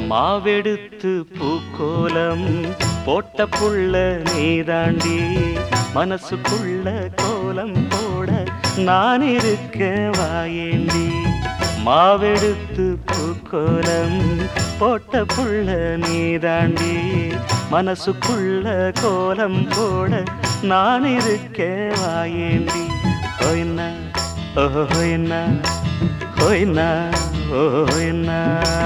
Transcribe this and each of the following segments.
மாவெடுத்து பூக்கோலம் போட்ட புள்ள நீதாண்டி மனசுக்குள்ள கோலம் போட நான் இருக்க வாயேண்டி மாவெடுத்து பூக்கோலம் போட்ட புள்ள நீதாண்டி மனசுக்குள்ள கோலம் போட நான் இருக்க வாயேண்டி ஹோய்னா ஓஹோ ஹோய்னா ஹோய்னா ஹோய்னா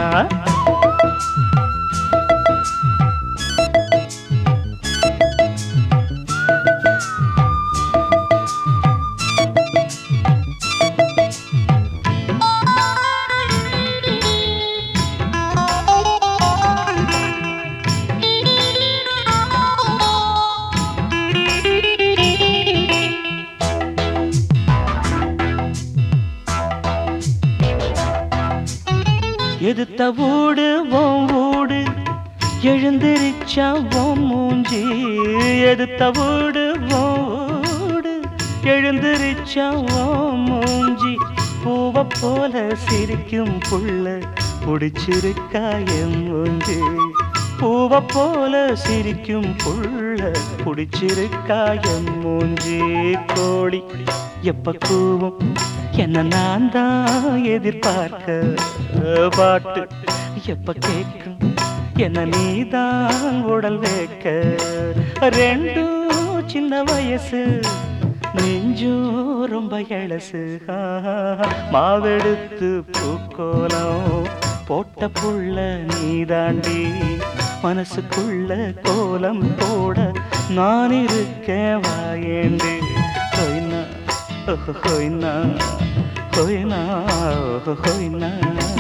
எதுத்த வீடு ஓம் வீடு எழுந்திருச்சா ஓம் மூஞ்சி எதுத்த வீடு ஓம் வீடு எழுந்திருச்சா ஓம் மூஞ்சி பூவ போல சிரிக்கும் புள்ள புடிச்சிருக்கா என் மூஞ்சி பூவ போல சிரிக்கும் புள்ள புடிச்சிருக்கா என் மூஞ்சி கோழி எப்ப கூவும் என்ன நான் தான் எதிர்பார்க்க பாட்டு எப்ப கேட்கும் என்ன நீதான் உடல் வைக்க ரெண்டும் சின்ன வயசு நெஞ்சும் ரொம்ப எழசு மாவெடுத்து பூக்கோலம் போட்ட புள்ள நீதாண்டி மனசுக்குள்ள கோலம் போட நான் இருக்கேன் வாயேண்டி ஹொய்னா ஓஹோ ஹொய்னா ஹொய்னா ஓஹோ ஹொய்னா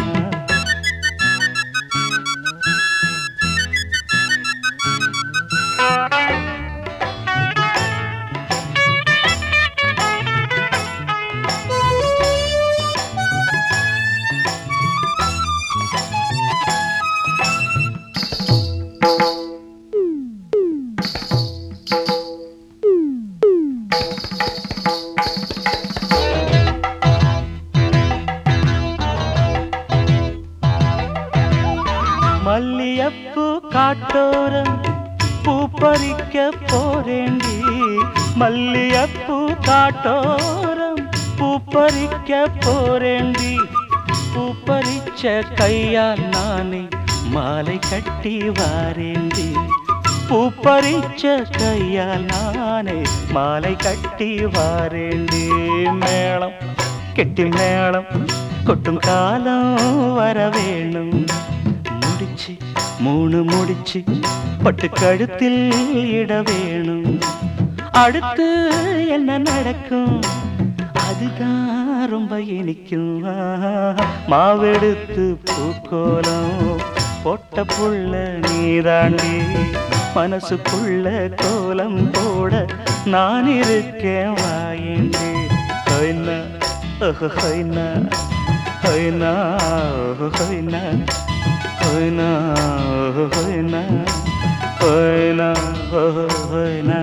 மல்லியப்பூ காட்டோரம் பூ பறிக்க போறேண்டி மல்லியப்பூ காட்டோரம் பூ பறிக்க போறேண்டி பூ பறிச்ச கையால் நானே மாலை கட்டி வாரேண்டி பூ பறிச்ச கையால் நானே மாலை கட்டி வாரேண்டி மேளம் கெட்டி மேளம் கொட்டும் காலம் வர வேணும் முடிச்சு மூணு முடிச்சு பட்டு கழுத்தில் இட வேணும் அடுத்து என்ன நடக்கும் அதுதான் ரொம்ப இனிக்கும் மாவெடுத்து பூக்கோலம் போட்ட புள்ள நீதாண்டி மனசுக்குள்ள கோலம் போட நான் இருக்கேன் வாயேண்டி ஹொய்னா ஓஹோ ஹொய்னா ஹொய்னா ஓஹோ ஹொய்னா ஹொய்னா ஓஹோ ஹொய்னா ஹொய்னா ஓஹோ ஹொய்னா